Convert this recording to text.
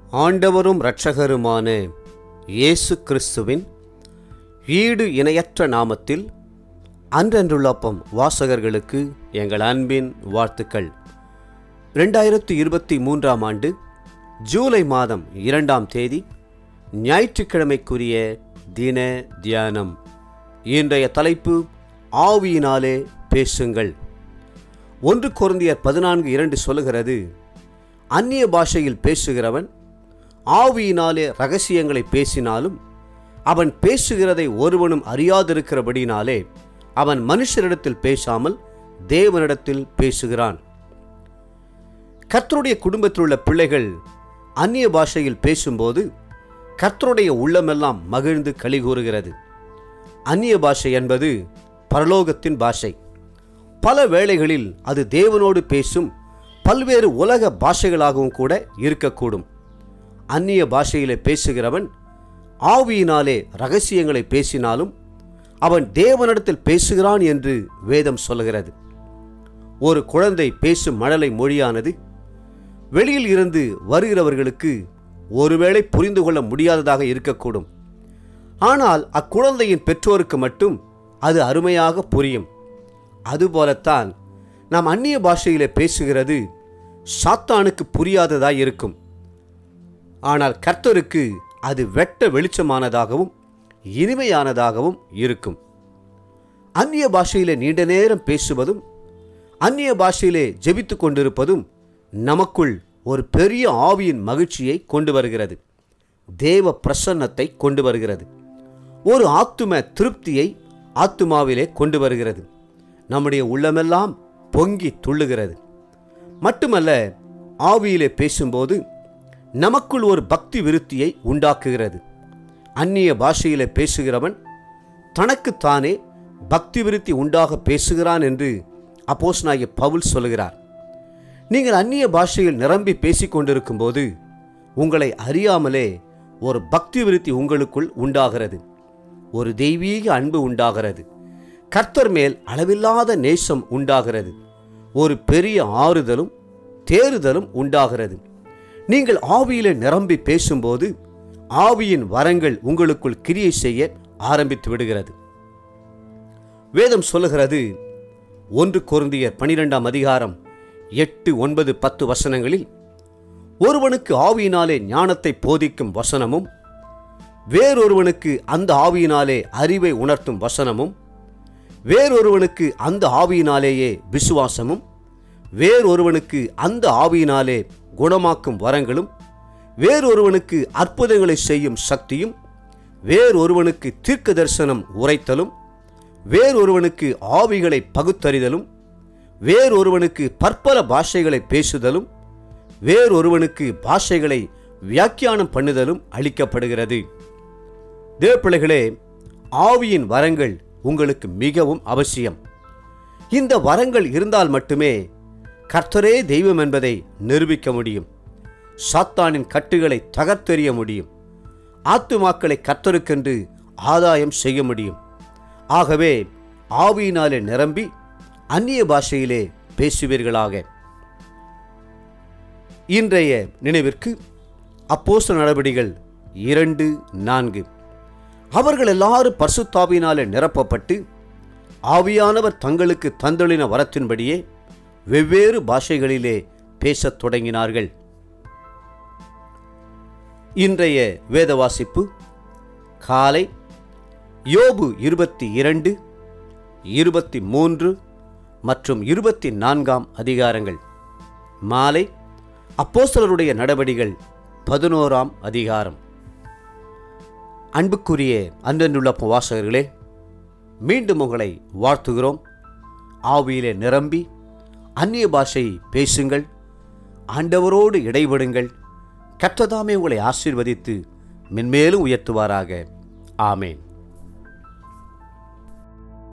ஆண்டவரும் இரட்சகருமான இயேசு கிறிஸ்துவின் ஈடு இணையற்ற நாமத்தில் அன்றன்றுள்ளப்பம் வாசகர்களுக்கு எங்கள் அன்பின் வாழ்த்துக்கள் ரெண்டாயிரத்தி இருபத்தி மூன்றாம் ஆண்டு ஜூலை மாதம் இரண்டாம் தேதி ஞாயிற்றுக்கிழமைக்குரிய தின தியானம் இன்றைய தலைப்பு ஆவியினாலே பேசுங்கள் ஒன்று கொருந்தியர் பதினான்கு இரண்டு சொல்லுகிறது அந்நிய பாஷையில் பேசுகிறவன் ஆவியினாலே ரகசியங்களை பேசினாலும் அவன் பேசுகிறதை ஒருவனும் அறியாதிருக்கிறபடினாலே அவன் மனுஷரிடத்தில் பேசாமல் தேவனிடத்தில் பேசுகிறான் கர்த்தருடைய குடும்பத்தில் உள்ள பிள்ளைகள் அந்நிய பாஷையில் பேசும்போது கர்த்தருடைய உள்ளமெல்லாம் மகிழ்ந்து களி கூறுகிறது அந்நிய பாஷை என்பது பரலோகத்தின் பாஷை பல வேளைகளில் அது தேவனோடு பேசும் பல்வேறு உலக பாஷைகளாகவும் கூட இருக்கக்கூடும் அந்நிய பாஷையிலே பேசுகிறவன் ஆவியினாலே ரகசியங்களை பேசினாலும் அவன் தேவனிடத்தில் பேசுகிறான் என்று வேதம் சொல்லுகிறது ஒரு குழந்தை பேசும் மழலை மொழியானது வெளியில் இருந்து வருகிறவர்களுக்கு ஒருவேளை புரிந்து கொள்ள முடியாததாக இருக்கக்கூடும் ஆனால் அக்குழந்தையின் பெற்றோருக்கு மட்டும் அது அருமையாக புரியும் அதுபோலத்தான் நாம் அந்நிய பாஷையிலே பேசுகிறது சாத்தானுக்கு புரியாததாய் இருக்கும் ஆனால் கர்த்தருக்கு அது வெட்ட வெளிச்சமானதாகவும் இனிமையானதாகவும் இருக்கும் அந்நிய பாஷையிலே நீண்ட நேரம் பேசுவதும் அந்நிய பாஷையிலே ஜெபித்து கொண்டிருப்பதும் நமக்குள் ஒரு பெரிய ஆவியின் மகிழ்ச்சியை கொண்டு வருகிறது தேவ பிரசன்னத்தை கொண்டு வருகிறது ஒரு ஆத்தும திருப்தியை ஆத்துமாவிலே கொண்டு வருகிறது நம்முடைய உள்ளமெல்லாம் பொங்கி துள்ளுகிறது மட்டுமல்ல ஆவியிலே பேசும்போது நமக்குள் ஒரு பக்தி விருத்தியை உண்டாக்குகிறது அந்நிய பாஷையிலே பேசுகிறவன் தனக்குத்தானே பக்தி விருத்தி உண்டாக பேசுகிறான் என்று அப்போஸ்னாகிய பவுல் சொல்கிறார் நீங்கள் அந்நிய பாஷையில் நிரம்பி பேசிக் கொண்டிருக்கும்போது உங்களை அறியாமலே ஒரு பக்தி விருத்தி உங்களுக்குள் உண்டாகிறது ஒரு தெய்வீக அன்பு உண்டாகிறது கர்த்தர் மேல் அளவில்லாத நேசம் உண்டாகிறது ஒரு பெரிய ஆறுதலும் தேறுதலும் உண்டாகிறது நீங்கள் ஆவியிலே நிரம்பி பேசும்போது ஆவியின் வரங்கள் உங்களுக்குள் கிரியை செய்ய ஆரம்பித்து விடுகிறது வேதம் சொல்லுகிறது ஒன்று கொருந்தியர் பனிரெண்டாம் அதிகாரம் எட்டு ஒன்பது பத்து வசனங்களில் ஒருவனுக்கு ஆவியினாலே ஞானத்தை போதிக்கும் வசனமும் வேறொருவனுக்கு அந்த ஆவியினாலே அறிவை உணர்த்தும் வசனமும் வேறொருவனுக்கு அந்த ஆவியினாலேயே விசுவாசமும் வேறொருவனுக்கு அந்த ஆவியினாலே குணமாக்கும் வரங்களும் வேறொருவனுக்கு அற்புதங்களை செய்யும் சக்தியும் வேறொருவனுக்கு தீர்க்க தரிசனம் உரைத்தலும் வேறொருவனுக்கு ஆவிகளை பகுத்தறிதலும் வேறொருவனுக்கு பற்பல பாஷைகளை பேசுதலும் வேறொருவனுக்கு பாஷைகளை வியாக்கியானம் பண்ணுதலும் அளிக்கப்படுகிறது தேவப்பிள்ளைகளே ஆவியின் வரங்கள் உங்களுக்கு மிகவும் அவசியம் இந்த வரங்கள் இருந்தால் மட்டுமே கர்த்தரே தெய்வம் என்பதை நிரூபிக்க முடியும் சாத்தானின் கட்டுகளை தகர்த்தெறிய முடியும் ஆத்துமாக்களை கர்த்தருக்கென்று ஆதாயம் செய்ய முடியும் ஆகவே ஆவியினாலே நிரம்பி அந்நிய பாஷையிலே பேசுவீர்களாக இன்றைய நினைவிற்கு அப்போஸ்த நடவடிகள் இரண்டு நான்கு அவர்கள் எல்லாரும் பரிசுத்தாவினாலே நிரப்பப்பட்டு ஆவியானவர் தங்களுக்கு தந்தளின வரத்தின்படியே வெவ்வேறு பாஷைகளிலே பேசத் தொடங்கினார்கள் இன்றைய வேத வாசிப்பு காலை யோபு இருபத்தி இரண்டு இருபத்தி மூன்று மற்றும் இருபத்தி நான்காம் அதிகாரங்கள் மாலை அப்போஸ்தலருடைய நடவடிகள் பதினோராம் அதிகாரம் அன்புக்குரிய அன்றன்றுள்ள வாசகர்களே மீண்டும் உங்களை வாழ்த்துகிறோம் ஆவியிலே நிரம்பி அந்நிய பாஷை பேசுங்கள் ஆண்டவரோடு இடைபடுங்கள் கற்றதாமே உங்களை ஆசீர்வதித்து மென்மேலும் உயர்த்துவாராக ஆமேன்